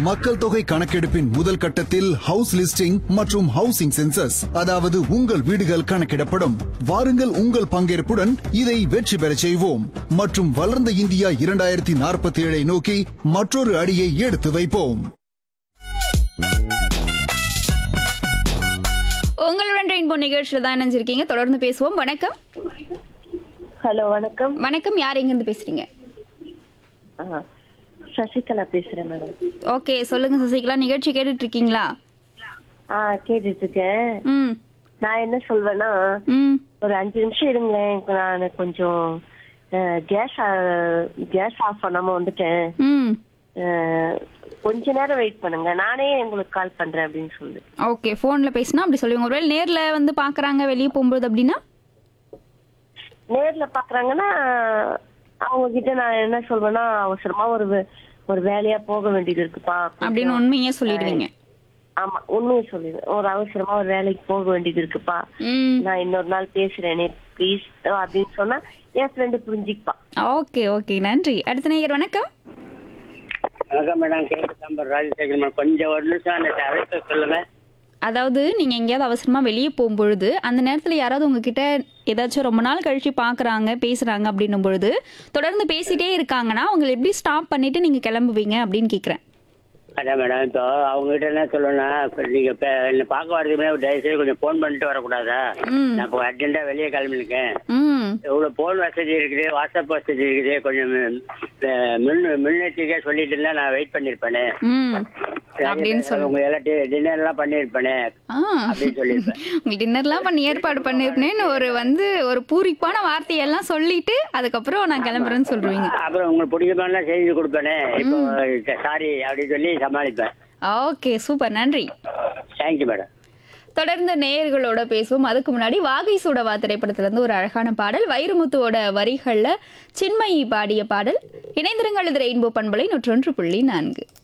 மக்கள் தொகை கணக்கெடுப்பின் முதல் கட்டத்தில் ஹவுஸ் லிஸ்டிங் மற்றும் ஹவுசிங் சென்சஸ் அதாவது உங்கள் வீடுகள் கணக்கிடப்படும் வாருங்கள் உங்கள் பங்கேற்புடன் இதை வெற்றி பெறச் செய்வோம் மற்றும் வளர்ந்த இந்தியா இரண்டாயிரத்தி நாற்பத்தி ஏழை நோக்கி மற்றொரு அடியை எடுத்து வைப்போம் உங்களுடன் ரெயின்போ நிகழ்ச்சியில் தான் இணைஞ்சிருக்கீங்க தொடர்ந்து பேசுவோம் வணக்கம் ஹலோ வணக்கம் வணக்கம் யார் எங்கிருந்து பேசுறீங்க ஆ, சசிகலா பேசுறேன் மேடம் ஓகே சொல்லுங்க சசிகலா நிகழ்ச்சி கேட்டுட்டு இருக்கீங்களா ஆ கேட்டுட்டு இருக்கேன் ம் நான் என்ன சொல்வேன்னா ம் ஒரு அஞ்சு நிமிஷம் இருங்க எனக்கு நான் கொஞ்சம் கேஸ் கேஸ் ஆஃப் பண்ணாம வந்துட்டேன் ம் அஹ், கொஞ்ச நேரம் வெயிட் பண்ணுங்க நானே உங்களுக்கு கால் பண்றேன் அப்படின்னு சொல்லு ஓகே ஃபோனில் பேசினா அப்படி சொல்லுவீங்க ஒருவேளை நேரில் வந்து பார்க்குறாங்க வெளியே போகும்போது அப்படின்னா நேர்ல பாக்குறாங்கன்னா அவங்க கிட்ட நான் என்ன சொல்வேன்னா அவசரமா ஒரு வே- ஒரு வேலையா போக வேண்டியது இருக்குப்பா அப்படின்னு உண்மையே சொல்லிடுவீங்க ஆமா உண்மையை சொல்லிடுவேன் ஒரு அவசரமா ஒரு வேலைக்கு போக வேண்டியது இருக்குப்பா ம் நான் இன்னொரு நாள் பேசுறேனே ப்ளீஸ் அப்படின்னு சொன்னா என் ஃப்ரெண்டு புரிஞ்சுப்பா ஓகே ஓகே நன்றி அடுத்த நேயர் வணக்கம் வணக்கம் மேடம் கேட்டு நம்பர் ராஜசேகர் மேடம் கொஞ்சம் ஒரு நிமிஷம் அந்த அழைப்பை சொல்லுங்க அதாவது நீங்கள் எங்கேயாவது அவசரமாக வெளியே போகும்பொழுது அந்த நேரத்தில் யாராவது உங்ககிட்ட ஏதாச்சும் ரொம்ப நாள் கழிச்சு பார்க்குறாங்க பேசுகிறாங்க அப்படின்னும் பொழுது தொடர்ந்து பேசிட்டே இருக்காங்கன்னா அவங்களை எப்படி ஸ்டாப் பண்ணிட்டு நீங்கள் கிளம்புவீங்க அப்படின்னு கேட்குறேன் அதான் மேடம் இப்போ அவங்க கிட்ட என்ன சொல்லணும்னா இப்போ நீங்க இப்போ என்ன பார்க்க வரதுக்கு முன்னாடி தயவுசெய்து கொஞ்சம் ஃபோன் பண்ணிட்டு வரக்கூடாதா ம் நான் இப்போ அர்ஜென்ட்டாக வெளியே கிளம்பிருக்கேன் ம் எவ்வளோ ஃபோன் வசதி இருக்குது வாட்ஸ்அப் வசதி இருக்குது கொஞ்சம் அஹ், மின் முன்னெச்சரிக்கையா சொல்லிட்டு இருந்தா நான் வெயிட் பண்ணியிருப்பேனே ம் அப்படின்னு சொல்லுங்க உங்க எல்லாத்தையும் டின்னர்லாம் பண்ணியிருப்பேனே ஆ அப்படின்னு சொல்லியிருப்பேன் உங்களுக்கு டின்னர்லாம் பண்ணி ஏற்பாடு பண்ணிருப்பேன்னு ஒரு வந்து ஒரு பூரிப்பான வார்த்தையெல்லாம் சொல்லிட்டு அதுக்கப்புறம் நான் கிளம்புறேன்னு சொல்லுவீங்க அப்புறம் உங்களுக்கு பிடிக்குமாலாம் செய்து கொடுப்பேனே இப்போ சாரி அப்படின்னு சொல்லி சமாளிப்பேன் ஓகே சூப்பர் நன்றி தேங்க்யூ மேடம் தொடர்ந்து நேயர்களோட பேசுவோம் அதுக்கு முன்னாடி வாகை சூடவா திரைப்படத்துல இருந்து ஒரு அழகான பாடல் வைரமுத்துவோட வரிகள்ல சின்மயி பாடிய பாடல் இணைந்திருங்கள் இது ரெயின்போ பண்பலை நூற்றொன்று புள்ளி நான்கு